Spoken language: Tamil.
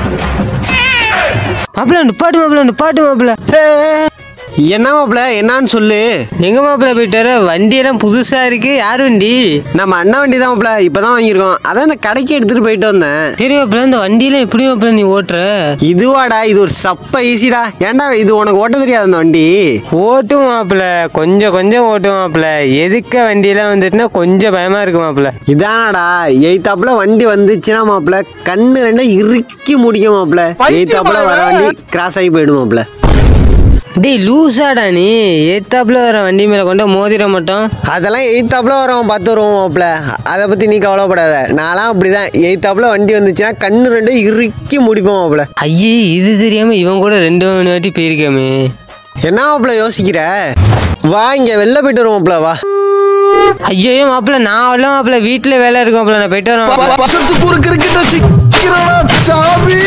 மாப்பிள்ள நிப்பாட்டு மாப்பிள்ள நிப்பாட்டு மாப்பிள்ள என்ன மாப்பிள என்னன்னு சொல்லு எங்க மாப்பிள்ள போயிட்டாரு வண்டியெல்லாம் புதுசா இருக்கு யார் வண்டி நம்ம அண்ணன் வண்டி தான் மாப்பிள இப்பதான் வாங்கியிருக்கோம் அதான் இந்த கடைக்கு எடுத்துட்டு போயிட்டு வந்தேன் சரி மாப்பிள்ள இந்த வண்டியெல்லாம் எப்படி மாப்பிள்ள நீ ஓட்டுற இதுவாடா இது ஒரு சப்ப ஈஸிடா ஏன்டா இது உனக்கு ஓட்ட தெரியாது அந்த வண்டி ஓட்டும் மாப்பிள்ள கொஞ்சம் கொஞ்சம் ஓட்டும் மாப்பிள்ள எதுக்க வண்டியெல்லாம் வந்துட்டுனா கொஞ்சம் பயமா இருக்கு மாப்பிள்ள இதானடா எய்த்தாப்புல வண்டி வந்துச்சுன்னா மாப்பிள கண்ணு ரெண்டும் இறுக்கி முடிக்கும் மாப்பிள எய்த்தாப்புல வர வண்டி கிராஸ் ஆகி போயிடும் மாப்பிள டேய் லூசாடா நீ ஏத்தாப்புல வர வண்டி மேல கொண்டு மோதிர மாட்டோம் அதெல்லாம் எய்த்தாப்புல வரவன் பார்த்து வருவோம் மாப்பிள அதை பத்தி நீ கவலைப்படாத நான்லாம் அப்படிதான் எய்த்தாப்புல வண்டி வந்துச்சுன்னா கண்ணு ரெண்டும் இறுக்கி முடிப்போம் மாப்பிள ஐயே இது தெரியாம இவன் கூட ரெண்டு மூணு வாட்டி போயிருக்காமே என்ன மாப்பிள யோசிக்கிற வா இங்க வெளில போயிட்டு வருவோம் மாப்பிள வா ஐயோ மாப்பிள்ள நான் வரல மாப்பிள்ள வீட்டுல வேலை இருக்கும் மாப்பிள்ள நான் போயிட்டு வரேன் மாப்பிள. வருஷத்துக்கு ஒரு கிரிக்கெட் சிக்கிறா சாமி